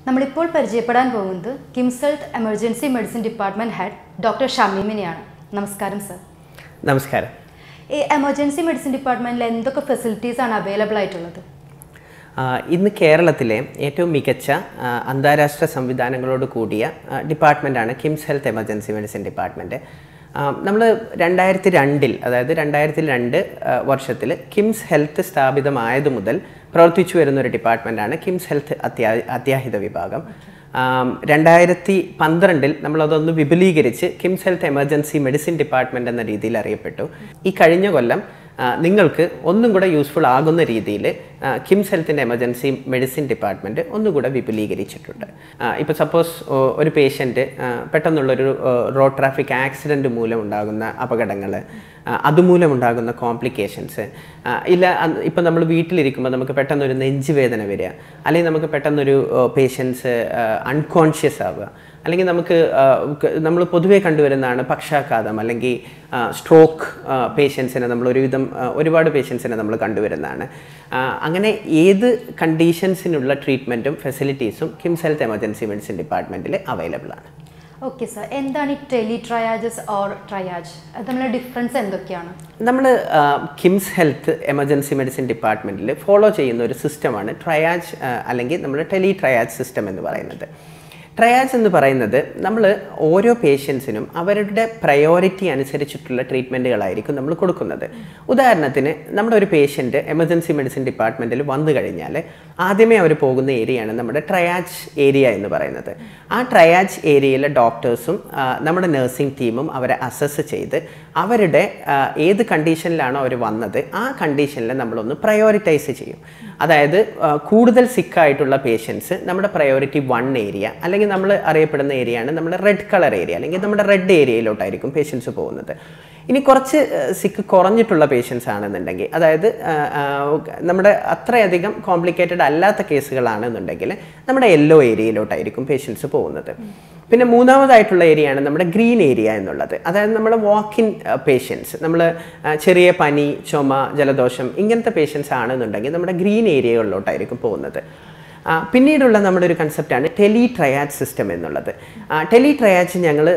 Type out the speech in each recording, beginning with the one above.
നമ്മളിപ്പോൾ പരിചയപ്പെടാൻ പോകുന്നത് കിംസൾട്ട് emergency medicine department head doctor ഷമീമിനെയാണ് നമസ്കാരം സർ നമസ്കാരം ഈ എമർജൻസി മെഡിസിൻ ഡിപ്പാർട്ട്മെന്റിൽ എന്തൊക്കെ ഫെസിലിറ്റീസ് ആണ് അവൈലബിൾ ആയിട്ടുള്ളത് ആ, ഇന്ന് കേരളത്തിലെ ഏറ്റവും മികച്ച ആ, അന്താരാഷ്ട്ര സംവിധാനങ്ങളോട് കൂടിയ ആ, ഡിപ്പാർട്ട്മെൻറ്റാണ് KIMS health emergency medicine department നമ്മൾ രണ്ടായിരത്തി രണ്ടിൽ അതായത് രണ്ടായിരത്തി രണ്ട് വർഷത്തിൽ കിംസ് ഹെൽത്ത് സ്ഥാപിതമായതു മുതൽ പ്രവർത്തിച്ചു വരുന്ന ഒരു ഡിപ്പാർട്ട്മെൻറ്റാണ് കിംസ് ഹെൽത്ത് അത്യാ അത്യാഹിത വിഭാഗം ആം, രണ്ടായിരത്തി പന്ത്രണ്ടിൽ നമ്മളതൊന്ന് വിപുലീകരിച്ച് KIMS health emergency medicine department എന്ന രീതിയിൽ അറിയപ്പെട്ടു ഈ കഴിഞ്ഞ കൊല്ലം ആ, നിങ്ങൾക്ക് ഒന്നും കൂടെ യൂസ്ഫുൾ ആകുന്ന രീതിയിൽ കിംസ് ഹെൽത്തിൻ്റെ എമർജൻസി മെഡിസിൻ ഡിപ്പാർട്ട്മെൻറ്റ് ഒന്നുകൂടെ വിപുലീകരിച്ചിട്ടുണ്ട് ഇപ്പോൾ സപ്പോസ് ഒരു പേഷ്യൻറ്റ് പെട്ടെന്നുള്ളൊരു റോഡ് ട്രാഫിക് ആക്സിഡൻറ്റ് മൂലം ഉണ്ടാകുന്ന അപകടങ്ങൾ അതുമൂലം ഉണ്ടാകുന്ന കോംപ്ലിക്കേഷൻസ് ഇല്ല ഇപ്പം നമ്മൾ വീട്ടിലിരിക്കുമ്പോൾ നമുക്ക് പെട്ടെന്നൊരു നെഞ്ചുവേദന വരിക അല്ലെങ്കിൽ നമുക്ക് പെട്ടെന്നൊരു പേഷ്യൻസ് അൺകോൺഷ്യസ് ആവുക അല്ലെങ്കിൽ നമുക്ക് നമ്മൾ പൊതുവേ കണ്ടുവരുന്നതാണ് പക്ഷാഘാതം അല്ലെങ്കിൽ സ്ട്രോക്ക് പേഷ്യൻസിനെ നമ്മൾ ഒരുവിധം ആ, ഒരുപാട് പേഷ്യൻസിനെ നമ്മൾ കണ്ടുവരുന്നതാണ് ആ, അങ്ങനെ ഏത് കണ്ടീഷൻസിനുള്ള ട്രീറ്റ്മെൻറ്റും ഫെസിലിറ്റീസും കിംസ് ഹെൽത്ത് എമർജൻസി മെഡിസിൻ ഡിപ്പാർട്ട്മെൻറ്റിൽ അവൈലബിൾ ആണ് ഓക്കെ സർ എന്താണ് ഈ ടെലി ട്രയാജസ് ഓർ ട്രയാജ് അത് തമ്മിലുള്ള ഡിഫറൻസ് എന്തൊക്കെയാണ് നമ്മൾ കിംസ് ഹെൽത്ത് എമർജൻസി മെഡിസിൻ ഡിപ്പാർട്ട്മെൻറ്റിൽ ഫോളോ ചെയ്യുന്ന ഒരു സിസ്റ്റമാണ് ട്രയാജ് അല്ലെങ്കിൽ നമ്മുടെ ടെലി ട്രയാജ് സിസ്റ്റം എന്ന് പറയുന്നത് ട്രയാജ് എന്ന് പറയുന്നത് നമ്മൾ ഓരോ പേഷ്യൻസിനും അവരുടെ പ്രയോറിറ്റി അനുസരിച്ചിട്ടുള്ള ട്രീറ്റ്മെൻറ്റുകളായിരിക്കും നമ്മൾ കൊടുക്കുന്നത് ഉദാഹരണത്തിന് നമ്മുടെ ഒരു പേഷ്യൻറ്റ് എമർജൻസി മെഡിസിൻ ഡിപ്പാർട്ട്മെൻറ്റിൽ വന്നു കഴിഞ്ഞാൽ ആദ്യമേ അവർ പോകുന്ന ഏരിയയാണ് നമ്മുടെ ട്രയാജ് ഏരിയ എന്ന് പറയുന്നത് ആ ട്രയാജ് ഏരിയയിലെ ഡോക്ടേഴ്സും നമ്മുടെ നഴ്സിംഗ് ടീമും അവരെ അസസ് ചെയ്ത് അവരുടെ ആ, ഏത് കണ്ടീഷനിലാണോ അവർ വന്നത് ആ കണ്ടീഷനിൽ നമ്മളൊന്ന് പ്രയോറിറ്റൈസ് ചെയ്യും അതായത് ആ, കൂടുതൽ സിക്കായിട്ടുള്ള പേഷ്യൻസ് നമ്മുടെ പ്രയോറിറ്റി വൺ ഏരിയ അല്ലെങ്കിൽ നമ്മൾ അറിയപ്പെടുന്ന ഏരിയയാണ് നമ്മുടെ റെഡ് കളർ ഏരിയ അല്ലെങ്കിൽ നമ്മുടെ റെഡ് ഏരിയയിലോട്ടായിരിക്കും പേഷ്യൻസ് പോകുന്നത് ഇനി കുറച്ച് സിക്ക് കുറഞ്ഞിട്ടുള്ള പേഷ്യൻസ് ആണെന്നുണ്ടെങ്കിൽ അതായത് ആ, ആ, നമ്മുടെ അത്രയധികം കോംപ്ലിക്കേറ്റഡ് അല്ലാത്ത കേസുകളാണെന്നുണ്ടെങ്കിൽ നമ്മുടെ യെല്ലോ ഏരിയയിലോട്ടായിരിക്കും പേഷ്യൻസ് പോകുന്നത് പിന്നെ മൂന്നാമതായിട്ടുള്ള ഏരിയയാണ് നമ്മുടെ ഗ്രീൻ ഏരിയ എന്നുള്ളത് അതായത് നമ്മുടെ വാക്കിൻ പേഷ്യൻസ് നമ്മൾ ചെറിയ പനി ചുമ ജലദോഷം ഇങ്ങനത്തെ പേഷ്യൻസ് ആണെന്നുണ്ടെങ്കിൽ നമ്മുടെ ഗ്രീൻ ഏരിയകളിലോട്ടായിരിക്കും പോകുന്നത് ആ, പിന്നീടുള്ള നമ്മുടെ ഒരു കൺസെപ്റ്റാണ് ടെലി ട്രയാജ് സിസ്റ്റം എന്നുള്ളത് ടെലി ട്രയാജ് ഞങ്ങൾ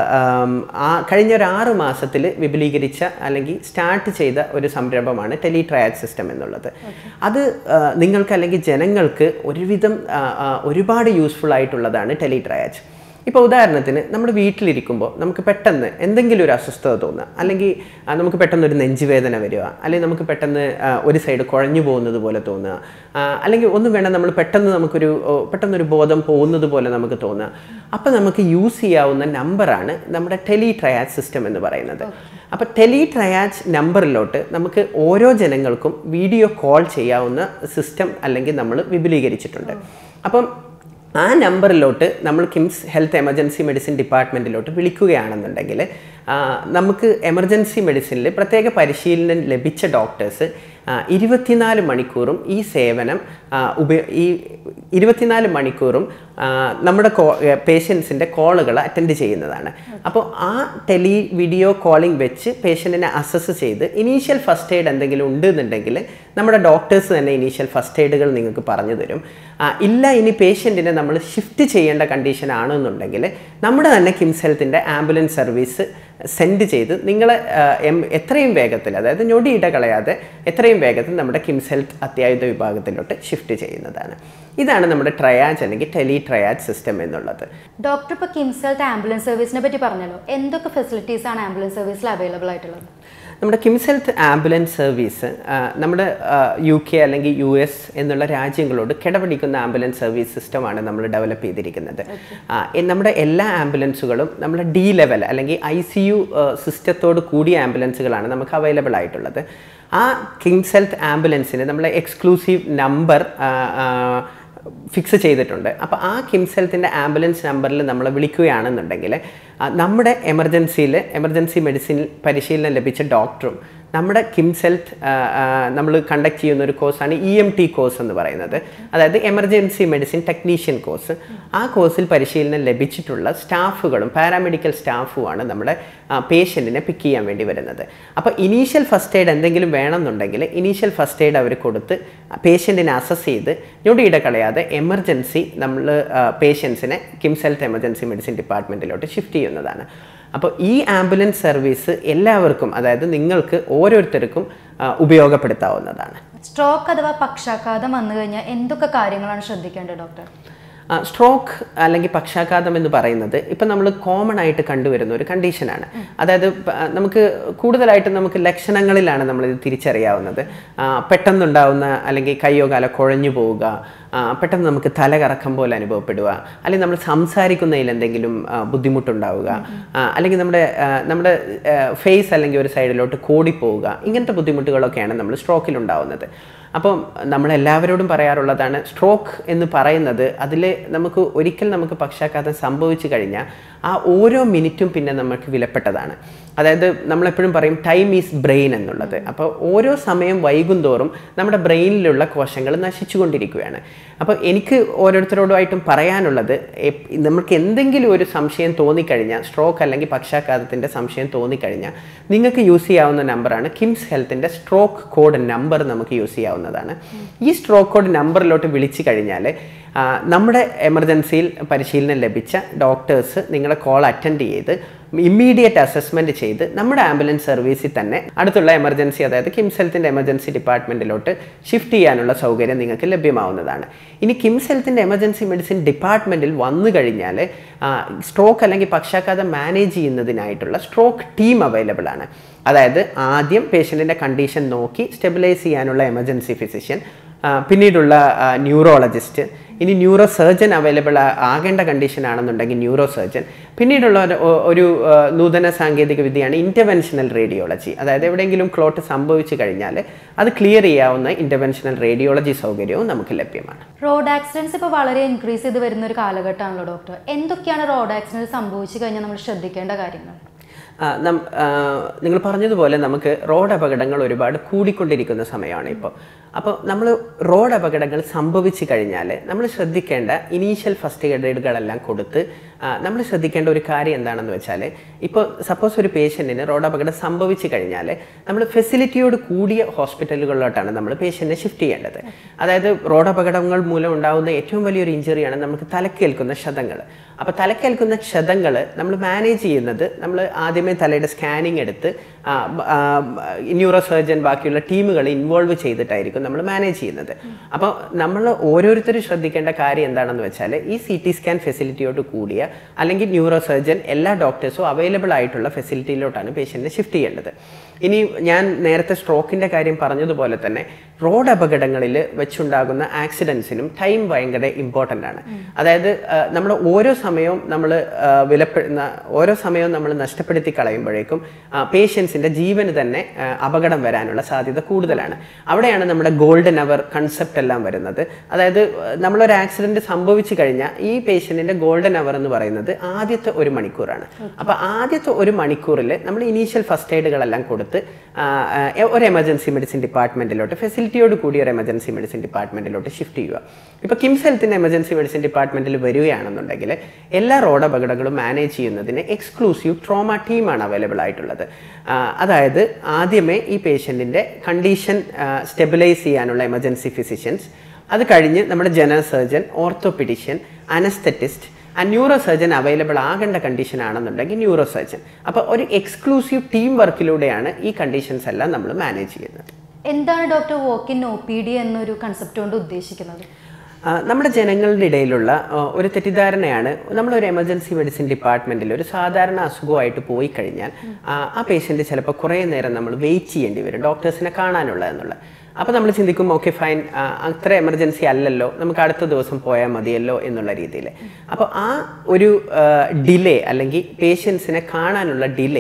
ആ കഴിഞ്ഞ ഒരു ആറ് മാസത്തിൽ വിപുലീകരിച്ച അല്ലെങ്കിൽ സ്റ്റാർട്ട് ചെയ്ത ഒരു സംരംഭമാണ് ടെലി ട്രയാജ് സിസ്റ്റം എന്നുള്ളത് അത് ആ, നിങ്ങൾക്ക് അല്ലെങ്കിൽ ജനങ്ങൾക്ക് ഒരുവിധം ആ, ആ, ഒരുപാട് യൂസ്ഫുൾ ആയിട്ടുള്ളതാണ് ടെലി ട്രയാജ് ഇപ്പോൾ ഉദാഹരണത്തിന് നമ്മൾ വീട്ടിലിരിക്കുമ്പോൾ നമുക്ക് പെട്ടെന്ന് എന്തെങ്കിലും ഒരു അസ്വസ്ഥത തോന്നുക അല്ലെങ്കിൽ ആ, നമുക്ക് പെട്ടെന്ന് ഒരു നെഞ്ചുവേദന വരിക അല്ലെങ്കിൽ നമുക്ക് പെട്ടെന്ന് ആ, ഒരു സൈഡ് കുഴഞ്ഞു പോകുന്നത് പോലെ തോന്നുക ആ, അല്ലെങ്കിൽ ഒന്നും വേണ്ട നമ്മൾ പെട്ടെന്ന് നമുക്കൊരു ഓ, പെട്ടെന്നൊരു ബോധം പോകുന്നത് പോലെ നമുക്ക് തോന്നുക അപ്പോൾ നമുക്ക് യൂസ് ചെയ്യാവുന്ന നമ്പറാണ് നമ്മുടെ ടെലി ട്രയാജ് സിസ്റ്റം എന്ന് പറയുന്നത് അപ്പോൾ ടെലി ട്രയാജ് നമ്പറിലോട്ട് നമുക്ക് ഓരോ ജനങ്ങൾക്കും വീഡിയോ കോൾ ചെയ്യാവുന്ന സിസ്റ്റം അല്ലെങ്കിൽ നമ്മൾ വിപുലീകരിച്ചിട്ടുണ്ട് അപ്പം ആ നമ്പറിലോട്ട് നമ്മൾ കിംസ് ഹെൽത്ത് എമർജൻസി മെഡിസിൻ ഡിപ്പാർട്ട്മെൻറ്റിലോട്ട് വിളിക്കുകയാണെന്നുണ്ടെങ്കിൽ ആ, നമുക്ക് എമർജൻസി മെഡിസിനിൽ പ്രത്യേക പരിശീലനം ലഭിച്ച ഡോക്ടേഴ്സ് ഇരുപത്തിനാല് മണിക്കൂറും ഈ സേവനം ആ, ഉപയോ ഈ ഇരുപത്തിനാല് മണിക്കൂറും ആ, നമ്മുടെ കോ പേഷ്യൻസിൻ്റെ കോളുകൾ അറ്റൻഡ് ചെയ്യുന്നതാണ് അപ്പോൾ ആ ടെലി വീഡിയോ കോളിംഗ് വെച്ച് പേഷ്യൻറ്റിനെ അസസ് ചെയ്ത് ഇനീഷ്യൽ ഫസ്റ്റ് എയ്ഡ് എന്തെങ്കിലും ഉണ്ട് എന്നുണ്ടെങ്കിൽ നമ്മുടെ ഡോക്ടേഴ്സ് തന്നെ ഇനീഷ്യൽ ഫസ്റ്റ് എയ്ഡുകൾ നിങ്ങൾക്ക് പറഞ്ഞു തരും ആ, ഇല്ല ഇനി പേഷ്യൻറ്റിനെ നമ്മൾ ഷിഫ്റ്റ് ചെയ്യേണ്ട കണ്ടീഷൻ ആണെന്നുണ്ടെങ്കിൽ നമ്മുടെ തന്നെ കിംസ് ഹെൽത്തിൻ്റെ ആംബുലൻസ് സർവീസ് സെൻഡ് ചെയ്ത് നിങ്ങളെ ആ, എം- എത്രയും വേഗത്തിൽ അതായത് ഞൊടിയിട കളയാതെ എത്രയും വേഗത്തിൽ നമ്മുടെ കിംസ് ഹെൽത്ത് അത്യായുധ വിഭാഗത്തിലോട്ട് ഷിഫ്റ്റ് ചെയ്യുന്നതാണ് ഇതാണ് നമ്മുടെ ട്രയാജ് അല്ലെങ്കിൽ ടെലി ട്രയാജ് സിസ്റ്റം എന്നുള്ളത് ഡോക്ടർ ഇപ്പോൾ കിംസ് ഹെൽത്ത് ആംബുലൻസ് സർവീസിനെ പറ്റി പറഞ്ഞല്ലോ എന്തൊക്കെ ഫെസിലിറ്റീസ് ആണ് ആംബുലൻസ് സർവീസിൽ അവൈലബിൾ ആയിട്ടുള്ളത് നമ്മുടെ കിംസ് ഹെൽത്ത് ആംബുലൻസ് സർവീസ് ആ, നമ്മുടെ യു കെ അല്ലെങ്കിൽ യു എസ് എന്നുള്ള രാജ്യങ്ങളോട് കിടപിടിക്കുന്ന ആംബുലൻസ് സർവീസ് സിസ്റ്റമാണ് നമ്മൾ ഡെവലപ്പ് ചെയ്തിരിക്കുന്നത് ആ, എ- നമ്മുടെ എല്ലാ ആംബുലൻസുകളും നമ്മുടെ ഡി ലെവൽ അല്ലെങ്കിൽ ഐ സി യു സിസ്റ്റത്തോട് കൂടിയ ആംബുലൻസുകളാണ് നമുക്ക് അവൈലബിൾ ആയിട്ടുള്ളത് ആ കിംസ് ഹെൽത്ത് ആംബുലൻസിന് നമ്മൾ എക്സ്ക്ലൂസീവ് നമ്പർ ഫിക്സ് ചെയ്തിട്ടുണ്ട് അപ്പോൾ ആ കിംസ് ഹെൽത്തിൻ്റെ ആംബുലൻസ് നമ്പറിൽ നമ്മൾ വിളിക്കുകയാണെന്നുണ്ടെങ്കിൽ ആ, നമ്മുടെ എമർജൻസിയിൽ എമർജൻസി മെഡിസിൻ പരിശീലനം ലഭിച്ച ഡോക്ടറും നമ്മുടെ കിംസ് ഹെൽത്ത് നമ്മൾ കണ്ടക്ട് ചെയ്യുന്ന ഒരു കോഴ്സാണ് ഇ എം ടി കോഴ്സ് എന്ന് പറയുന്നത് അതായത് എമർജൻസി മെഡിസിൻ ടെക്നീഷ്യൻ കോഴ്സ് ആ കോഴ്സിൽ പരിശീലനം ലഭിച്ചിട്ടുള്ള സ്റ്റാഫുകളും പാരാമെഡിക്കൽ സ്റ്റാഫുമാണ് നമ്മുടെ പേഷ്യൻറ്റിനെ പിക്ക് ചെയ്യാൻ വേണ്ടി വരുന്നത് അപ്പോൾ ഇനീഷ്യൽ ഫസ്റ്റ് എയ്ഡ് എന്തെങ്കിലും വേണമെന്നുണ്ടെങ്കിൽ ഇനീഷ്യൽ ഫസ്റ്റ് എയ്ഡ് അവർ കൊടുത്ത് പേഷ്യൻറ്റിനെ അസസ് ചെയ്ത് ഞൊടിയിട കളയാതെ എമർജൻസി നമ്മൾ പേഷ്യൻസിനെ കിംസ് ഹെൽത്ത് എമർജൻസി മെഡിസിൻ ഡിപ്പാർട്ട്മെൻറ്റിലോട്ട് ഷിഫ്റ്റ് ചെയ്യുന്നതാണ് അപ്പോൾ ഈ ആംബുലൻസ് സർവീസ് എല്ലാവർക്കും അതായത് നിങ്ങൾക്ക് ഓരോരുത്തർക്കും ആ, ഉപയോഗപ്പെടുത്താവുന്നതാണ് സ്ട്രോക്ക് അഥവാ പക്ഷാഘാതം വന്നു കഴിഞ്ഞാൽ എന്തൊക്കെ കാര്യങ്ങളാണ് ശ്രദ്ധിക്കേണ്ടത് ഡോക്ടർ സ്ട്രോക്ക് അല്ലെങ്കിൽ പക്ഷാഘാതം എന്ന് പറയുന്നത് ഇപ്പം നമ്മൾ കോമൺ ആയിട്ട് കണ്ടുവരുന്ന ഒരു കണ്ടീഷനാണ് അതായത് പ- നമുക്ക് കൂടുതലായിട്ട് നമുക്ക് ലക്ഷണങ്ങളിലാണ് നമ്മളിത് തിരിച്ചറിയാവുന്നത് ആ, പെട്ടെന്നുണ്ടാവുന്ന അല്ലെങ്കിൽ കയ്യോ കാലോ കുഴഞ്ഞു പോവുക ആ, പെട്ടെന്ന് നമുക്ക് തലകറക്കം പോലെ അനുഭവപ്പെടുക അല്ലെങ്കിൽ നമ്മൾ സംസാരിക്കുന്നതിൽ എന്തെങ്കിലും ആ, ബുദ്ധിമുട്ടുണ്ടാവുക ആ, അല്ലെങ്കിൽ നമ്മുടെ ആ, നമ്മുടെ ഫേസ് അല്ലെങ്കിൽ ഒരു സൈഡിലോട്ട് കോടിപ്പോവുക ഇങ്ങനത്തെ ബുദ്ധിമുട്ടുകളൊക്കെയാണ് നമ്മൾ സ്ട്രോക്കിൽ ഉണ്ടാവുന്നത് അപ്പം നമ്മളെല്ലാവരോടും പറയാറുള്ളതാണ് സ്ട്രോക്ക് എന്ന് പറയുന്നത് അതിൽ നമുക്ക് ഒരിക്കൽ നമുക്ക് പക്ഷാഘാതം സംഭവിച്ചു കഴിഞ്ഞാൽ ആ ഓരോ മിനിറ്റും പിന്നെ നമുക്ക് വിലപ്പെട്ടതാണ് അതായത് നമ്മളെപ്പോഴും പറയും ടൈം ഈസ് ബ്രെയിൻ എന്നുള്ളത് അപ്പോൾ ഓരോ സമയം വൈകും തോറും നമ്മുടെ ബ്രെയിനിലുള്ള കോശങ്ങൾ നശിച്ചുകൊണ്ടിരിക്കുകയാണ് അപ്പോൾ എനിക്ക് ഓരോരുത്തരോടുമായിട്ടും പറയാനുള്ളത് എപ്- നമുക്ക് എന്തെങ്കിലും ഒരു സംശയം തോന്നിക്കഴിഞ്ഞാൽ സ്ട്രോക്ക് അല്ലെങ്കിൽ പക്ഷാഘാതത്തിൻ്റെ സംശയം തോന്നിക്കഴിഞ്ഞാൽ നിങ്ങൾക്ക് യൂസ് ചെയ്യാവുന്ന നമ്പറാണ് കിംസ് ഹെൽത്തിൻ്റെ സ്ട്രോക്ക് കോഡ് നമ്പർ നമുക്ക് യൂസ് ചെയ്യാവുന്നതാണ് ഈ സ്ട്രോക്ക് കോഡ് നമ്പറിലോട്ട് വിളിച്ചു കഴിഞ്ഞാൽ ആ, നമ്മുടെ എമർജൻസിയിൽ പരിശീലനം ലഭിച്ച ഡോക്ടേഴ്സ് നിങ്ങളെ കോൾ അറ്റൻഡ് ചെയ്ത് ഇമ്മീഡിയറ്റ് അസസ്മെൻറ്റ് ചെയ്ത് നമ്മുടെ ആംബുലൻസ് സർവീസിൽ തന്നെ അടുത്തുള്ള എമർജൻസി അതായത് കിംസ് ഹെൽത്തിൻ്റെ എമർജൻസി ഡിപ്പാർട്ട്മെൻറ്റിലോട്ട് ഷിഫ്റ്റ് ചെയ്യാനുള്ള സൗകര്യം നിങ്ങൾക്ക് ലഭ്യമാവുന്നതാണ് ഇനി കിംസ് ഹെൽത്തിൻ്റെ എമർജൻസി മെഡിസിൻ ഡിപ്പാർട്ട്മെൻറ്റിൽ വന്നു കഴിഞ്ഞാൽ സ്ട്രോക്ക് അല്ലെങ്കിൽ പക്ഷാഘാതം മാനേജ് ചെയ്യുന്നതിനായിട്ടുള്ള സ്ട്രോക്ക് ടീം അവൈലബിൾ ആണ് അതായത് ആദ്യം പേഷ്യൻറ്റിൻ്റെ കണ്ടീഷൻ നോക്കി സ്റ്റെബിലൈസ് ചെയ്യാനുള്ള എമർജൻസി ഫിസിഷ്യൻ ആ, പിന്നീടുള്ള ന്യൂറോളജിസ്റ്റ് ഇനി ന്യൂറോ സർജൻ അവൈലബിൾ ആകേണ്ട കണ്ടീഷൻ ആണെന്നുണ്ടെങ്കിൽ ന്യൂറോ സർജൻ പിന്നീടുള്ള ഒരു- ഒ- ഒരു ആ, നൂതന സാങ്കേതിക വിദ്യയാണ് ഇൻ്റർവെൻഷണൽ റേഡിയോളജി അതായത് എവിടെയെങ്കിലും ക്ലോട്ട് സംഭവിച്ചു കഴിഞ്ഞാൽ അത് ക്ലിയർ ചെയ്യാവുന്ന ഇൻ്റർവെൻഷണൽ റേഡിയോളജി സൗകര്യവും നമുക്ക് ലഭ്യമാണ് റോഡ് ആക്സിഡൻസ് ഇപ്പോൾ വളരെ ഇൻക്രീസ് ചെയ്ത് വരുന്ന ഒരു കാലഘട്ടമാണല്ലോ ഡോക്ടർ എന്തൊക്കെയാണ് റോഡ് ആക്സിഡൻറ്റ് സംഭവിച്ചു കഴിഞ്ഞാൽ നമ്മൾ ശ്രദ്ധിക്കേണ്ട കാര്യങ്ങൾ ആ, നം- ആ, നിങ്ങൾ പറഞ്ഞതുപോലെ നമുക്ക് റോഡ് അപകടങ്ങൾ ഒരുപാട് കൂടിക്കൊണ്ടിരിക്കുന്ന സമയമാണ് ഇപ്പോൾ അപ്പോൾ നമ്മൾ റോഡ് അപകടങ്ങൾ സംഭവിച്ചു കഴിഞ്ഞാൽ നമ്മൾ ശ്രദ്ധിക്കേണ്ട ഇനീഷ്യൽ ഫസ്റ്റ് എയ്ഡുകളെല്ലാം കൊടുത്ത് നമ്മൾ ശ്രദ്ധിക്കേണ്ട ഒരു കാര്യം എന്താണെന്ന് വെച്ചാൽ ഇപ്പോൾ സപ്പോസ് ഒരു പേഷ്യൻറ്റിന് റോഡ് അപകടം സംഭവിച്ചു കഴിഞ്ഞാൽ നമ്മൾ ഫെസിലിറ്റിയോട് കൂടിയ ഹോസ്പിറ്റലുകളിലോട്ടാണ് നമ്മൾ പേഷ്യൻറ്റിനെ ഷിഫ്റ്റ് ചെയ്യേണ്ടത് അതായത് റോഡ് അപകടങ്ങൾ മൂലം ഉണ്ടാകുന്ന ഏറ്റവും വലിയൊരു ഇഞ്ചുറിയാണ് നമുക്ക് തലക്കേൽക്കുന്ന ക്ഷതങ്ങൾ അപ്പോൾ തലക്കേൽക്കുന്ന ക്ഷതങ്ങൾ നമ്മൾ മാനേജ് ചെയ്യുന്നത് നമ്മൾ ആദ്യമേ തലയുടെ സ്കാനിങ് എടുത്ത് ന്യൂറോ സർജൻ ബാക്കിയുള്ള ടീമുകൾ ഇൻവോൾവ് ചെയ്തിട്ടായിരിക്കും നമ്മൾ മാനേജ് ചെയ്യുന്നത് അപ്പോൾ നമ്മൾ ഓരോരുത്തരും ശ്രദ്ധിക്കേണ്ട കാര്യം എന്താണെന്ന് വെച്ചാൽ ഈ സി ടി സ്കാൻ ഫെസിലിറ്റിയോട് കൂടിയ അല്ലെങ്കിൽ ന്യൂറോ സർജൻ എല്ലാ ഡോക്ടേഴ്സും അവൈലബിൾ ആയിട്ടുള്ള ഫെസിലിറ്റിയിലോട്ടാണ് പേഷ്യൻറ്റിനെ ഷിഫ്റ്റ് ചെയ്യേണ്ടത് ഇനി ഞാൻ നേരത്തെ സ്ട്രോക്കിൻ്റെ കാര്യം പറഞ്ഞതുപോലെ തന്നെ റോഡ് അപകടങ്ങളിൽ വെച്ചുണ്ടാകുന്ന ആക്സിഡൻസിനും ടൈം ഭയങ്കര ഇമ്പോർട്ടൻ്റ് ആണ് അതായത് നമ്മൾ ഓരോ സമയവും നമ്മൾ വിലപ്പെടുന്ന ഓരോ സമയവും നമ്മൾ നഷ്ടപ്പെടുത്തി കളയുമ്പോഴേക്കും പേഷ്യൻസിൻ്റെ ജീവന് തന്നെ ആ, അപകടം വരാനുള്ള സാധ്യത കൂടുതലാണ് അവിടെയാണ് നമ്മുടെ ഗോൾഡൻ അവർ കൺസെപ്റ്റ് എല്ലാം വരുന്നത് അതായത് ആ, നമ്മളൊരു ആക്സിഡൻറ്റ് സംഭവിച്ചു കഴിഞ്ഞാൽ ഈ പേഷ്യൻറ്റിൻ്റെ ഗോൾഡൻ അവർ എന്ന് പറയുന്നത് ആദ്യത്തെ ഒരു മണിക്കൂറാണ് അപ്പോൾ ആദ്യത്തെ ഒരു മണിക്കൂറിൽ നമ്മൾ ഇനീഷ്യൽ ഫസ്റ്റ് എയ്ഡുകളെല്ലാം കൊടുത്ത് ആ, ആ, ഒരു എമർജൻസി മെഡിസിൻ ഡിപ്പാർട്ട്മെൻറ്റിലോട്ട് ഫെസിലിറ്റിയോട് കൂടിയ ഒരു എമർജൻസി മെഡിസിൻ ഡിപ്പാർട്ട്മെൻറ്റിലോട്ട് ഷിഫ്റ്റ് ചെയ്യുക ഇപ്പോൾ കിംസ് ഹെൽത്തിൻ്റെ എമർജൻസി മെഡിസിൻ ഡിപ്പാർട്ട്മെൻറ്റിൽ വരികയാണെന്നുണ്ടെങ്കിൽ എല്ലാ റോഡ് അപകടങ്ങളും മാനേജ് ചെയ്യുന്നതിന് എക്സ്ക്ലൂസീവ് ട്രോമ ടീമാണ് അവൈലബിൾ ആയിട്ടുള്ളത് ആ, അതായത് ആദ്യമേ ഈ പേഷ്യൻറ്റിൻ്റെ കണ്ടീഷൻ സ്റ്റെബിലൈസ് ചെയ്യാനുള്ള എമർജൻസി ഫിസിഷ്യൻസ് അത് കഴിഞ്ഞ് നമ്മുടെ ജനറൽ സർജൻ ഓർത്തോപെഡിഷ്യൻ അനസ്തെറ്റിസ്റ്റ് ആ ന്യൂറോ സർജൻ അവൈലബിൾ ആകേണ്ട കണ്ടീഷൻ ആണെന്നുണ്ടെങ്കിൽ ന്യൂറോ സർജൻ അപ്പോൾ ഒരു എക്സ്ക്ലൂസീവ് ടീം വർക്കിലൂടെയാണ് ഈ കണ്ടീഷൻസ് എല്ലാം നമ്മൾ മാനേജ് ചെയ്യുന്നത് എന്താണ് doctor walk in O P D എന്നൊരു കൺസെപ്റ്റ് കൊണ്ട് ഉദ്ദേശിക്കുന്നത് ആ, നമ്മുടെ ജനങ്ങളുടെ ഇടയിലുള്ള ആ, ഒരു തെറ്റിദ്ധാരണയാണ് നമ്മളൊരു എമർജൻസി മെഡിസിൻ ഡിപ്പാർട്ട്മെൻറ്റിൽ ഒരു സാധാരണ അസുഖമായിട്ട് പോയി കഴിഞ്ഞാൽ ആ, ആ പേഷ്യൻ്റ് ചിലപ്പോൾ കുറേ നേരം നമ്മൾ വെയിറ്റ് ചെയ്യേണ്ടി വരും ഡോക്ടേഴ്സിനെ കാണാനുള്ള എന്നുള്ള അപ്പോൾ നമ്മൾ ചിന്തിക്കും ഓക്കെ ഫൈൻ അത്ര എമർജൻസി അല്ലല്ലോ നമുക്ക് അടുത്ത ദിവസം പോയാൽ മതിയല്ലോ എന്നുള്ള രീതിയിൽ അപ്പോൾ ആ ഒരു ഡിലേ അല്ലെങ്കിൽ പേഷ്യൻസിനെ കാണാനുള്ള ഡിലേ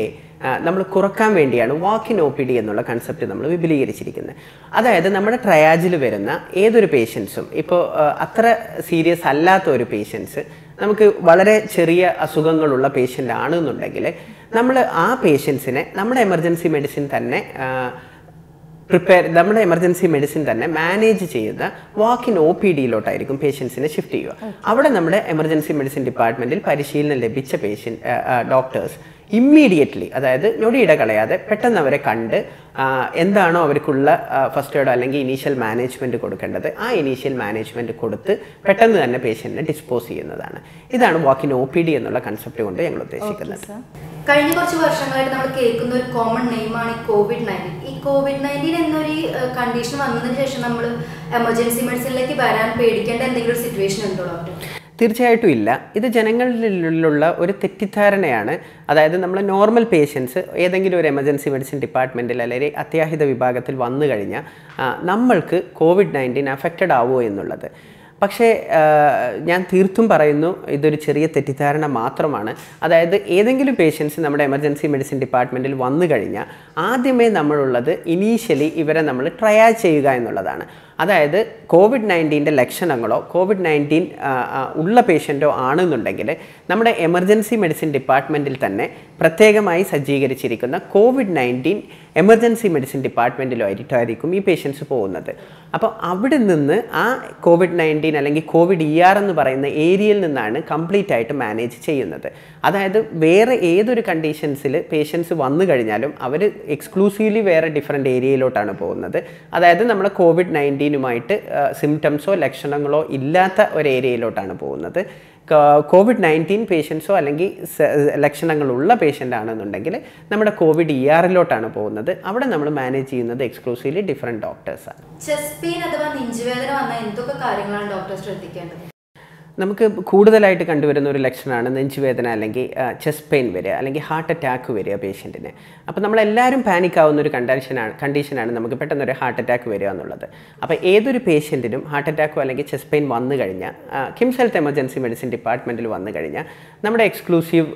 നമ്മൾ കുറക്കാൻ വേണ്ടിയാണ് walk in O P D എന്നുള്ള കൺസെപ്റ്റ് നമ്മൾ വിപുലീകരിച്ചിരിക്കുന്നത് അതായത് നമ്മുടെ ട്രയാജിൽ വരുന്ന ഏതൊരു പേഷ്യൻസും ഇപ്പോൾ അത്ര സീരിയസ് അല്ലാത്ത ഒരു പേഷ്യൻസ് നമുക്ക് വളരെ ചെറിയ അസുഖങ്ങളുള്ള പേഷ്യൻ്റ് ആണെന്നുണ്ടെങ്കിൽ നമ്മൾ ആ പേഷ്യൻസിനെ നമ്മുടെ എമർജൻസി മെഡിസിൻ തന്നെ ആ, പ്രിപ്പയർ നമ്മുടെ എമർജൻസി മെഡിസിൻ തന്നെ മാനേജ് ചെയ്യുന്ന വാക്ക് ഇൻ ഒ പി ഡിയിലോട്ടായിരിക്കും പേഷ്യൻസിനെ ഷിഫ്റ്റ് ചെയ്യുക അവിടെ നമ്മുടെ എമർജൻസി മെഡിസിൻ ഡിപ്പാർട്ട്മെന്റിൽ പരിശീലനം ലഭിച്ച പേഷ്യൻ ഡോക്ടേഴ്സ് ഇമ്മീഡിയറ്റ്ലി അതായത് ഞൊടിയിട കളയാതെ പെട്ടെന്ന് അവരെ കണ്ട് ആ, എന്താണോ അവർക്കുള്ള ഫസ്റ്റ് എയ്ഡോ അല്ലെങ്കിൽ ഇനീഷ്യൽ മാനേജ്മെന്റ് കൊടുക്കേണ്ടത് ആ ഇനീഷ്യൽ മാനേജ്മെന്റ് കൊടുത്ത് പെട്ടെന്ന് തന്നെ പേഷ്യന്റിനെ ഡിസ്പോസ് ചെയ്യുന്നതാണ് ഇതാണ് walk in O P D എന്നുള്ള കൺസെപ്റ്റ് കൊണ്ട് ഞങ്ങൾ ഉദ്ദേശിക്കുന്നത് സർ കഴിഞ്ഞ കുറച്ച് വർഷങ്ങളായിട്ട് നമ്മൾ കേൾക്കുന്ന ഒരു കോമൺ നെയിമാണ് ഈ കോവിഡ് നയൻറ്റീൻ ഈ കോവിഡ് നയൻറ്റീൻ എന്നൊരു കണ്ടീഷൻ വന്നതിന് ശേഷം നമ്മൾ എമർജൻസി മെഡിസിനിലേക്ക് വരാൻ പേടിക്കേണ്ട എന്തെങ്കിലും ഒരു സിറ്റുവേഷൻ ഉണ്ടോ ഡോക്ടർ തീർച്ചയായിട്ടും ഇല്ല ഇത് ജനങ്ങളിലുള്ള ഒരു തെറ്റിദ്ധാരണയാണ് അതായത് നമ്മൾ നോർമൽ പേഷ്യൻസ് ഏതെങ്കിലും ഒരു എമർജൻസി മെഡിസിൻ ഡിപ്പാർട്ട്മെൻറ്റിൽ അല്ലെങ്കിൽ അത്യാഹിത വിഭാഗത്തിൽ വന്നു കഴിഞ്ഞാൽ ആ, നമ്മൾക്ക് കോവിഡ് നയൻറ്റീൻ അഫക്റ്റഡ് ആവുമോ എന്നുള്ളത് പക്ഷേ ആ, ഞാൻ തീർത്തും പറയുന്നു ഇതൊരു ചെറിയ തെറ്റിദ്ധാരണ മാത്രമാണ് അതായത് ഏതെങ്കിലും പേഷ്യൻസ് നമ്മുടെ എമർജൻസി മെഡിസിൻ ഡിപ്പാർട്ട്മെൻറ്റിൽ വന്നു കഴിഞ്ഞാൽ ആദ്യമേ നമ്മളുള്ളത് ഇനീഷ്യലി ഇവരെ നമ്മൾ ട്രയാജ് ചെയ്യുക എന്നുള്ളതാണ് അതായത് കോവിഡ് നയൻറ്റീൻ്റെ ലക്ഷണങ്ങളോ കോവിഡ് നയൻറ്റീൻ ഉള്ള പേഷ്യൻറ്റോ ആണെന്നുണ്ടെങ്കിൽ നമ്മുടെ എമർജൻസി മെഡിസിൻ ഡിപ്പാർട്ട്മെൻറ്റിൽ തന്നെ പ്രത്യേകമായി സജ്ജീകരിച്ചിരിക്കുന്ന കോവിഡ് നയൻറ്റീൻ എമർജൻസി മെഡിസിൻ ഡിപ്പാർട്ട്മെൻറ്റിലോ ആയിട്ടായിരിക്കും ഈ പേഷ്യൻസ് പോകുന്നത് അപ്പോൾ അവിടെ നിന്ന് ആ കോവിഡ് നയൻറ്റീൻ അല്ലെങ്കിൽ കോവിഡ് ഇ ആർ എന്ന് പറയുന്ന ഏരിയയിൽ നിന്നാണ് കംപ്ലീറ്റ് ആയിട്ട് മാനേജ് ചെയ്യുന്നത് അതായത് വേറെ ഏതൊരു കണ്ടീഷൻസിൽ പേഷ്യൻസ് വന്നു കഴിഞ്ഞാലും അവർ എക്സ്ക്ലൂസീവ്ലി വേറെ ഡിഫറെൻറ്റ് ഏരിയയിലോട്ടാണ് പോകുന്നത് അതായത് നമ്മുടെ കോവിഡ് നയൻറ്റീനുമായിട്ട് സിംറ്റംസോ ലക്ഷണങ്ങളോ ഇല്ലാത്ത ഒരു ഏരിയയിലോട്ടാണ് പോകുന്നത് കോവിഡ് നയൻറ്റീൻ പേഷ്യൻസോ അല്ലെങ്കിൽ സ- ലക്ഷണങ്ങളുള്ള പേഷ്യൻ്റ് ആണെന്നുണ്ടെങ്കിൽ നമ്മുടെ കോവിഡ് ഇ ആറിലോട്ടാണ് പോകുന്നത് അവിടെ നമ്മൾ മാനേജ് ചെയ്യുന്നത് എക്സ്ക്ലൂസീവ്ലി ഡിഫറെൻറ്റ് ഡോക്ടേഴ്സാണ് ചെസ്റ്റ് പെയിൻ അഥവാ നെഞ്ചുവേദന വന്നാൽ എന്തൊക്കെ കാര്യങ്ങളാണ് ഡോക്ടർ ശ്രദ്ധിക്കേണ്ടത് നമുക്ക് കൂടുതലായിട്ട് കണ്ടുവരുന്ന ഒരു ലക്ഷണമാണ് നെഞ്ചുവേദന അല്ലെങ്കിൽ ചെസ്റ്റ് പെയിൻ വരിക അല്ലെങ്കിൽ ഹാർട്ട് അറ്റാക്ക് വരിക പേഷ്യൻറ്റിന് അപ്പോൾ നമ്മളെല്ലാവരും പാനിക് ആവുന്ന ഒരു കണ്ടീഷനാണ് കണ്ടീഷനാണ് നമുക്ക് പെട്ടെന്ന് ഒരു ഹാർട്ട് അറ്റാക്ക് വരിക എന്നുള്ളത് അപ്പോൾ ഏതൊരു പേഷ്യൻറ്റിനും ഹാർട്ട് അറ്റാക്കോ അല്ലെങ്കിൽ ചെസ്റ്റ് പെയിൻ വന്നു കഴിഞ്ഞാൽ കിംസ് ഹെൽത്ത് എമർജൻസി മെഡിസിൻ ഡിപ്പാർട്ട്മെൻറ്റിൽ വന്നു കഴിഞ്ഞാൽ നമ്മുടെ exclusive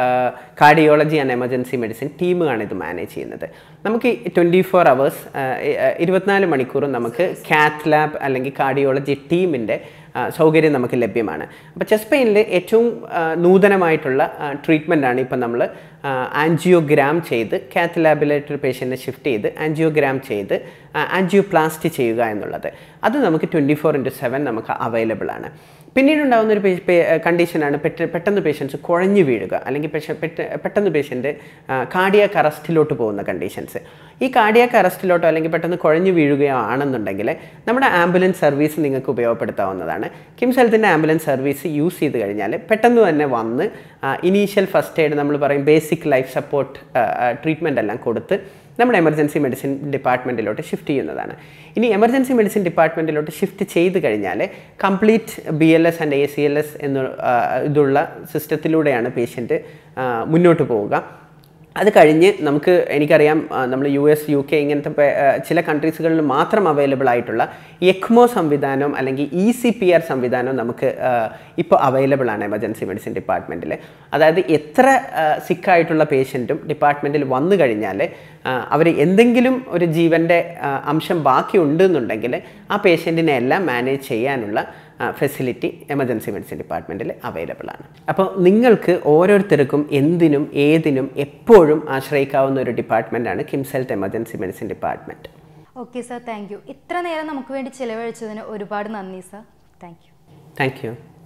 cardiology and emergency medicine ടീമാണ് ഇത് മാനേജ് ചെയ്യുന്നത് നമുക്ക് ട്വൻറ്റി ഫോർ അവേഴ്സ് ഇരുപത്തിനാല് മണിക്കൂറും നമുക്ക് കാത്ത് ലാബ് അല്ലെങ്കിൽ കാർഡിയോളജി ടീമിൻ്റെ ആ, സൗകര്യം നമുക്ക് ലഭ്യമാണ് അപ്പോൾ ചെസ്റ്റ് പെയിനിൽ ഏറ്റവും ആ, നൂതനമായിട്ടുള്ള ട്രീറ്റ്മെൻറ്റാണ് ഇപ്പം നമ്മൾ ആൻജിയോഗ്രാം ചെയ്ത് കാത്ത് ലാബിലേക്ക് ഒരു പേഷ്യൻറ്റിനെ ഷിഫ്റ്റ് ചെയ്ത് ആൻജിയോഗ്രാം ചെയ്ത് ആൻജിയോപ്ലാസ്റ്റി ചെയ്യുക എന്നുള്ളത് അത് നമുക്ക് ട്വൻറ്റി ഫോർ ഇൻറ്റു സെവൻ നമുക്ക് അവൈലബിൾ ആണ് പിന്നീട് ഉണ്ടാകുന്ന ഒരു കണ്ടീഷനാണ് പെട്ട പെട്ടെന്ന് പേഷ്യൻസ് കുഴഞ്ഞു വീഴുക അല്ലെങ്കിൽ പെഷ- പെട്ട- പെട്ടെന്ന് പേഷ്യൻ്റ് കാർഡിയാക്ക് അറസ്റ്റിലോട്ട് പോകുന്ന കണ്ടീഷൻസ് ഈ കാർഡിയാക്ക് അറസ്റ്റിലോട്ടോ അല്ലെങ്കിൽ പെട്ടെന്ന് കുഴഞ്ഞു വീഴുകയോ ആണെന്നുണ്ടെങ്കിൽ നമ്മുടെ ആംബുലൻസ് സർവീസ് നിങ്ങൾക്ക് ഉപയോഗപ്പെടുത്താവുന്നതാണ് കിംസ് ഹെൽത്തിൻ്റെ ആംബുലൻസ് സർവീസ് യൂസ് ചെയ്ത് കഴിഞ്ഞാൽ പെട്ടെന്ന് തന്നെ വന്ന് ഇനീഷ്യൽ ഫസ്റ്റ് എയ്ഡ് നമ്മൾ പറയും ബേസിക് ലൈഫ് സപ്പോർട്ട് ട്രീറ്റ്മെൻ്റ് എല്ലാം കൊടുത്ത് നമ്മുടെ എമർജൻസി മെഡിസിൻ ഡിപ്പാർട്ട്മെൻറ്റിലോട്ട് ഷിഫ്റ്റ് ചെയ്യുന്നതാണ് ഇനി എമർജൻസി മെഡിസിൻ ഡിപ്പാർട്ട്മെൻറ്റിലോട്ട് ഷിഫ്റ്റ് ചെയ്ത് കഴിഞ്ഞാൽ complete B L S and A C L S എന്ന ആ, ഇതുള്ള സിസ്റ്റത്തിലൂടെയാണ് പേഷ്യൻറ്റ് മുന്നോട്ട് പോവുക അത് കഴിഞ്ഞ് നമുക്ക് എനിക്കറിയാം നമ്മൾ യു എസ് യു കെ ഇങ്ങനത്തെ പേ- ആ, ചില കൺട്രീസുകളിൽ മാത്രം അവൈലബിൾ ആയിട്ടുള്ള എക്മോ സംവിധാനം അല്ലെങ്കിൽ ഇ സി പി ആർ സംവിധാനം നമുക്ക് ഇപ്പോൾ അവൈലബിൾ ആണ് എമർജൻസി മെഡിസിൻ ഡിപ്പാർട്ട്മെൻറ്റിൽ അതായത് എത്ര സിക്കായിട്ടുള്ള പേഷ്യൻറ്റും ഡിപ്പാർട്ട്മെൻറ്റിൽ വന്നു കഴിഞ്ഞാൽ അവർ എന്തെങ്കിലും ഒരു ജീവൻ്റെ ആ, അംശം ബാക്കിയുണ്ട് എന്നുണ്ടെങ്കിൽ ആ പേഷ്യൻറ്റിനെ എല്ലാം മാനേജ് ചെയ്യാനുള്ള ഫെസിലിറ്റി എമർജൻസി മെഡിസിൻ ഡിപ്പാർട്ട്മെൻറ്റിൽ അവൈലബിൾ ആണ് അപ്പോൾ നിങ്ങൾക്ക് ഓരോരുത്തർക്കും എന്തിനും ഏതിനും എപ്പോഴും ആശ്രയിക്കാവുന്ന ഒരു ഡിപ്പാർട്ട്മെൻറ്റാണ് KIMS health emergency medicine department okay sir thank you ഇത്ര നേരം നമുക്ക് വേണ്ടി ചിലവഴിച്ചതിന് ഒരുപാട് നന്ദി sir thank you thank U